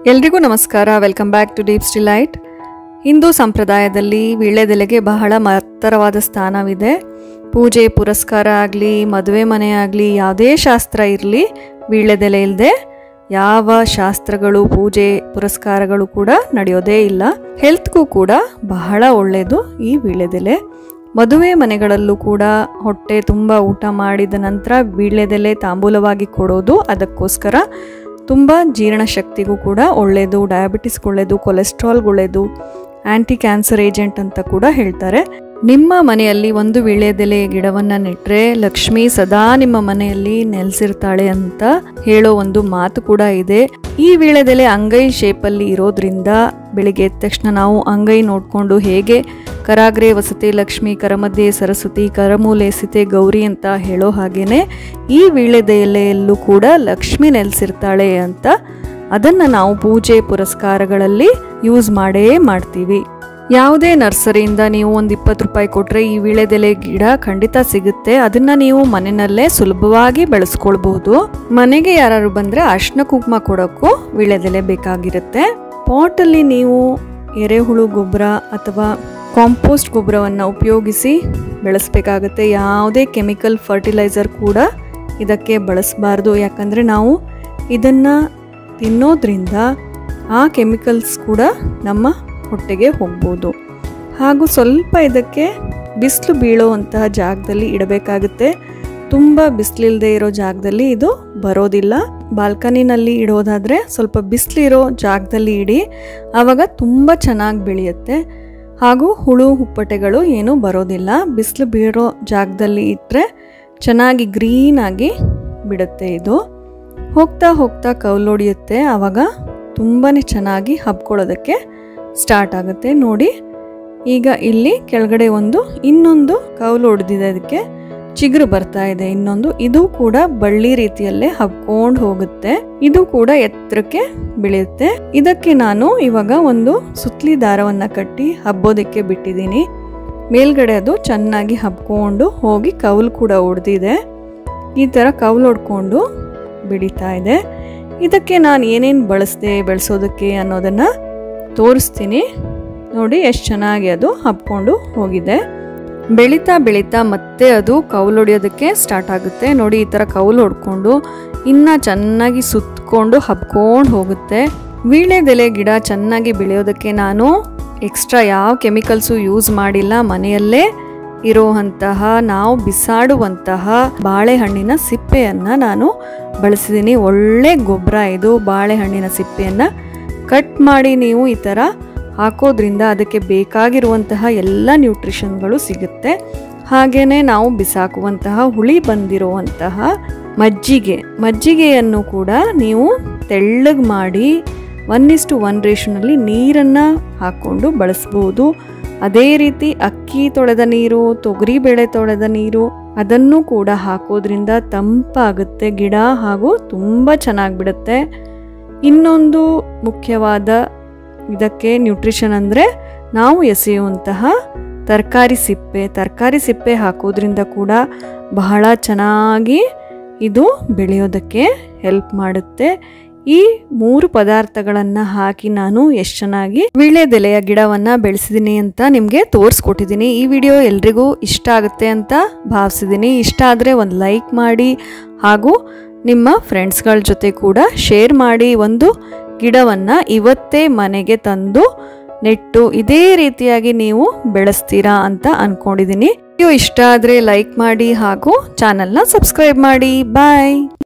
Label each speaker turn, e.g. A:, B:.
A: ಎಲ್ರಿಗೂ ನಮಸ್ಕಾರ welcome back to Deep Stylite ಹಿಂದೂ ಸಂಪ್ರದಾಯದಲ್ಲಿ ವೀಳ್ಯದೆಲೆಗೆ ಬಹಳ ಮಹತ್ತರವಾದ ಸ್ಥಾನವಿದೆ ಪೂಜೆ ಪುರಸ್ಕಾರ ಆಗಲಿ ಮದುವೆ ಮನೆ ಆಗಲಿ ಯಾವುದೇ ಶಾಸ್ತ್ರ ಇರಲಿ ವೀಳ್ಯದೆಲೆ ಇಲ್ಲದೆ ಯಾವ ಶಾಸ್ತ್ರಗಳು ಪೂಜೆ ಪುರಸ್ಕಾರಗಳು ಕೂಡ ನಡೆಯೋದೇ ಇಲ್ಲ ಹೆಲ್ತ್ಗೂ ಕೂಡ ಬಹಳ ಒಳ್ಳೆಯದು ಈ ವೀಳ್ಯದೆಲೆ ಮದುವೆ ಮನೆಗಳಲ್ಲೂ ಕೂಡ ಹೊಟ್ಟೆ ತುಂಬ ಊಟ ಮಾಡಿದ ನಂತರ ವೀಳ್ಯದೆಲೆ ತಾಂಬೂಲವಾಗಿ ಕೊಡೋದು ಅದಕ್ಕೋಸ್ಕರ ತುಂಬ ಜೀರ್ಣಶಕ್ತಿಗೂ ಕೂಡ ಒಳ್ಳೆಯದು ಡಯಾಬಿಟಿಸ್ಗೆ ಒಳ್ಳೆಯದು ಕೊಲೆಸ್ಟ್ರಾಲ್ಗೆ ಒಳ್ಳೆಯದು ಆ್ಯಂಟಿ ಕ್ಯಾನ್ಸರ್ ಏಜೆಂಟ್ ಅಂತ ಕೂಡ ಹೇಳ್ತಾರೆ ನಿಮ್ಮ ಮನೆಯಲ್ಲಿ ಒಂದು ವೀಳ್ಯದೆಲೆ ಗಿಡವನ್ನು ನೆಟ್ಟರೆ ಲಕ್ಷ್ಮಿ ಸದಾ ನಿಮ್ಮ ಮನೆಯಲ್ಲಿ ನೆಲೆಸಿರ್ತಾಳೆ ಅಂತ ಹೇಳೋ ಒಂದು ಮಾತು ಕೂಡ ಇದೆ ಈ ವೀಳ್ಯದೆಲೆ ಅಂಗೈ ಶೇಪಲ್ಲಿ ಇರೋದ್ರಿಂದ ಬೆಳಿಗ್ಗೆ ಎದ್ದ ತಕ್ಷಣ ನಾವು ಅಂಗೈ ನೋಡಿಕೊಂಡು ಹೇಗೆ ಕರಾಗ್ರೆ ವಸತಿ ಲಕ್ಷ್ಮಿ ಕರಮಧ್ಯೆ ಸರಸ್ವತಿ ಕರಮೂಲೆ ಸಿತೆ ಗೌರಿ ಅಂತ ಹೇಳೋ ಹಾಗೇನೆ ಈ ವೀಳ್ಯದೆಲೆಯಲ್ಲೂ ಕೂಡ ಲಕ್ಷ್ಮಿ ನೆಲೆಸಿರ್ತಾಳೆ ಅಂತ ಅದನ್ನು ನಾವು ಪೂಜೆ ಪುರಸ್ಕಾರಗಳಲ್ಲಿ ಯೂಸ್ ಮಾಡೇ ಮಾಡ್ತೀವಿ ಯಾವುದೇ ನರ್ಸರಿಯಿಂದ ನೀವು ಒಂದು ಇಪ್ಪತ್ತು ರೂಪಾಯಿ ಕೊಟ್ಟರೆ ಈ ವೀಳ್ಯದೆಲೆ ಗಿಡ ಖಂಡಿತ ಸಿಗುತ್ತೆ ಅದನ್ನ ನೀವು ಮನೆಯಲ್ಲೇ ಸುಲಭವಾಗಿ ಬೆಳೆಸ್ಕೊಳ್ಬಹುದು ಮನೆಗೆ ಯಾರು ಬಂದರೆ ಅರ್ಶಿನ ಕುಂಕುಮ ಕೊಡೋಕ್ಕೂ ವೀಳ್ಯದೆಲೆ ಬೇಕಾಗಿರುತ್ತೆ ಪಾಟಲ್ಲಿ ನೀವು ಎರೆಹುಳು ಗೊಬ್ಬರ ಅಥವಾ ಕಾಂಪೋಸ್ಟ್ ಗೊಬ್ಬರವನ್ನು ಉಪಯೋಗಿಸಿ ಬೆಳೆಸಬೇಕಾಗುತ್ತೆ ಯಾವುದೇ ಕೆಮಿಕಲ್ ಫರ್ಟಿಲೈಸರ್ ಕೂಡ ಇದಕ್ಕೆ ಬಳಸಬಾರ್ದು ಯಾಕಂದರೆ ನಾವು ಇದನ್ನು ತಿನ್ನೋದ್ರಿಂದ ಆ ಕೆಮಿಕಲ್ಸ್ ಕೂಡ ನಮ್ಮ ಹೊಟ್ಟೆಗೆ ಹೋಗ್ಬೋದು ಹಾಗೂ ಸ್ವಲ್ಪ ಇದಕ್ಕೆ ಬಿಸಿಲು ಬೀಳೋವಂತಹ ಜಾಗದಲ್ಲಿ ಇಡಬೇಕಾಗುತ್ತೆ ತುಂಬ ಬಿಸಿಲಿಲ್ಲದೆ ಇರೋ ಜಾಗದಲ್ಲಿ ಇದು ಬರೋದಿಲ್ಲ ಬಾಲ್ಕನಿನಲ್ಲಿ ಇಡೋದಾದರೆ ಸ್ವಲ್ಪ ಬಿಸಿಲಿರೋ ಜಾಗದಲ್ಲಿ ಇಡಿ ಆವಾಗ ತುಂಬ ಚೆನ್ನಾಗಿ ಬೆಳೆಯುತ್ತೆ ಹಾಗೂ ಹುಳು ಹುಪ್ಪಟೆಗಳು ಏನೂ ಬರೋದಿಲ್ಲ ಬಿಸಿಲು ಬೀಳೋ ಜಾಗದಲ್ಲಿ ಇಟ್ಟರೆ ಚೆನ್ನಾಗಿ ಗ್ರೀನಾಗಿ ಬಿಡುತ್ತೆ ಇದು ಹೋಗ್ತಾ ಹೋಗ್ತಾ ಕೌಲೊಡಿಯುತ್ತೆ ಆವಾಗ ತುಂಬಾ ಚೆನ್ನಾಗಿ ಹಬ್ಕೊಳ್ಳೋದಕ್ಕೆ ಸ್ಟಾರ್ಟ್ ಆಗುತ್ತೆ ನೋಡಿ ಈಗ ಇಲ್ಲಿ ಕೆಳಗಡೆ ಒಂದು ಇನ್ನೊಂದು ಕೌಲು ಹೊಡೆದಿದೆ ಅದಕ್ಕೆ ಚಿಗುರು ಬರ್ತಾ ಇದೆ ಇನ್ನೊಂದು ಇದು ಕೂಡ ಬಳ್ಳಿ ರೀತಿಯಲ್ಲೇ ಹಬ್ಕೊಂಡು ಹೋಗುತ್ತೆ ಇದು ಕೂಡ ಎತ್ತರಕ್ಕೆ ಬೆಳೆಯುತ್ತೆ ಇದಕ್ಕೆ ನಾನು ಇವಾಗ ಒಂದು ಸುತ್ತಲಿ ದಾರವನ್ನ ಕಟ್ಟಿ ಹಬ್ಬೋದಕ್ಕೆ ಬಿಟ್ಟಿದ್ದೀನಿ ಮೇಲ್ಗಡೆ ಅದು ಚೆನ್ನಾಗಿ ಹಬ್ಕೊಂಡು ಹೋಗಿ ಕೌಲು ಕೂಡ ಹೊಡೆದಿದೆ ಈ ಥರ ಕೌಲು ಹೊಡ್ಕೊಂಡು ಬೆಳೀತಾ ಇದೆ ಇದಕ್ಕೆ ನಾನು ಏನೇನು ಬಳಸಿದೆ ಬೆಳೆಸೋದಕ್ಕೆ ಅನ್ನೋದನ್ನು ತೋರಿಸ್ತೀನಿ ನೋಡಿ ಎಷ್ಟು ಚೆನ್ನಾಗಿ ಅದು ಹಬ್ಕೊಂಡು ಹೋಗಿದೆ ಬೆಳೀತಾ ಬೆಳೀತಾ ಮತ್ತೆ ಅದು ಕೌಲು ಹೊಡೆಯೋದಕ್ಕೆ ಸ್ಟಾರ್ಟ್ ಆಗುತ್ತೆ ನೋಡಿ ಈ ಥರ ಕೌಲು ಹೊಡ್ಕೊಂಡು ಇನ್ನು ಚೆನ್ನಾಗಿ ಸುತ್ತಕೊಂಡು ಹಬ್ಕೊಂಡು ಹೋಗುತ್ತೆ ವೀಳ್ಯದೆಲೆ ಗಿಡ ಚೆನ್ನಾಗಿ ಬೆಳೆಯೋದಕ್ಕೆ ನಾನು ಎಕ್ಸ್ಟ್ರಾ ಯಾವ ಕೆಮಿಕಲ್ಸು ಯೂಸ್ ಮಾಡಿಲ್ಲ ಮನೆಯಲ್ಲೇ ಇರುವಂತಹ ನಾವು ಬಿಸಾಡುವಂತಹ ಬಾಳೆಹಣ್ಣಿನ ಸಿಪ್ಪೆಯನ್ನು ನಾನು ಬಳಸಿದ್ದೀನಿ ಒಳ್ಳೆ ಗೊಬ್ಬರ ಇದು ಬಾಳೆಹಣ್ಣಿನ ಸಿಪ್ಪೆಯನ್ನು ಕಟ್ ಮಾಡಿ ನೀವು ಈ ಥರ ಹಾಕೋದ್ರಿಂದ ಅದಕ್ಕೆ ಬೇಕಾಗಿರುವಂತಹ ಎಲ್ಲ ನ್ಯೂಟ್ರಿಷನ್ಗಳು ಸಿಗುತ್ತೆ ಹಾಗೆಯೇ ನಾವು ಬಿಸಾಕುವಂತಹ ಹುಳಿ ಬಂದಿರುವಂತಹ ಮಜ್ಜಿಗೆ ಮಜ್ಜಿಗೆಯನ್ನು ಕೂಡ ನೀವು ತೆಳ್ಳಗೆ ಮಾಡಿ ಒನ್ ಇಸ್ಟು ಒನ್ ರೇಷನಲ್ಲಿ ನೀರನ್ನು ಹಾಕ್ಕೊಂಡು ಬಳಸ್ಬೋದು ಅದೇ ರೀತಿ ಅಕ್ಕಿ ತೊಳೆದ ನೀರು ತೊಗರಿಬೇಳೆ ತೊಳೆದ ನೀರು ಅದನ್ನು ಕೂಡ ಹಾಕೋದ್ರಿಂದ ತಂಪಾಗುತ್ತೆ ಗಿಡ ಹಾಗೂ ತುಂಬ ಚೆನ್ನಾಗಿ ಬಿಡುತ್ತೆ ಇನ್ನೊಂದು ಮುಖ್ಯವಾದ ಇದಕ್ಕೆ ನ್ಯೂಟ್ರಿಷನ್ ಅಂದರೆ ನಾವು ಎಸೆಯುವಂತಹ ತರಕಾರಿ ಸಿಪ್ಪೆ ತರಕಾರಿ ಸಿಪ್ಪೆ ಹಾಕೋದ್ರಿಂದ ಕೂಡ ಬಹಳ ಚೆನ್ನಾಗಿ ಇದು ಬೆಳೆಯೋದಕ್ಕೆ ಹೆಲ್ಪ್ ಮಾಡುತ್ತೆ ಈ ಮೂರು ಪದಾರ್ಥಗಳನ್ನು ಹಾಕಿ ನಾನು ಎಷ್ಟು ಚೆನ್ನಾಗಿ ವೀಳ್ಯದೆಲೆಯ ಗಿಡವನ್ನು ಬೆಳೆಸಿದ್ದೀನಿ ಅಂತ ನಿಮಗೆ ತೋರಿಸ್ಕೊಟ್ಟಿದ್ದೀನಿ ಈ ವಿಡಿಯೋ ಎಲ್ರಿಗೂ ಇಷ್ಟ ಆಗುತ್ತೆ ಅಂತ ಭಾವಿಸಿದ್ದೀನಿ ಇಷ್ಟ ಆದರೆ ಒಂದು ಲೈಕ್ ಮಾಡಿ ಹಾಗೂ ನಿಮ್ಮ ಫ್ರೆಂಡ್ಸ್ಗಳ ಜೊತೆ ಕೂಡ ಶೇರ್ ಮಾಡಿ ಒಂದು ಗಿಡವನ್ನು ಇವತ್ತೇ ಮನೆಗೆ ತಂದು ನೆಟ್ಟು ಇದೇ ರೀತಿಯಾಗಿ ನೀವು ಬೆಳೆಸ್ತೀರಾ ಅಂತ ಅಂದ್ಕೊಂಡಿದ್ದೀನಿ ವಿಡಿಯೋ ಇಷ್ಟ ಆದರೆ ಲೈಕ್ ಮಾಡಿ ಹಾಗೂ ಚಾನಲ್ನ ಸಬ್ಸ್ಕ್ರೈಬ್ ಮಾಡಿ ಬಾಯ್